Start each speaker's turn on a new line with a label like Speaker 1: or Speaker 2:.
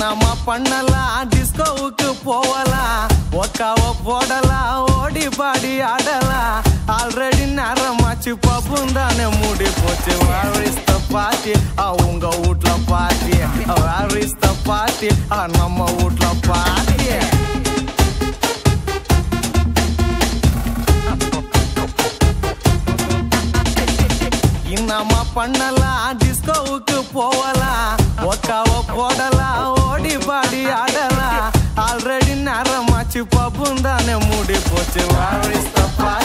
Speaker 1: என்னம்மா பண்ணலாம் டிஸ்கோவுக்கு போகலாம் ஒக்காவ போடலாம் ஓடி பாடி ஆடலாம் ஆல்ரெடி நேரமாச்சு பப்பும் தானே மூடி போச்சு வேர் இஸ் த பார்ட்டி உங்க வீட்ல party where is the party நம்ம வீட்ல பார்ட்டி என்னம்மா பண்ணலாம் டிஸ்கோவுக்கு போகலாம் ஒக்காவ போடலாம் ஓடி பாடி ஆடலாம் ஆல்ரெடி நேரமாச்சு பப்பும் தானே மூடி போச்சு வேர் இஸ் த பார்ட்டி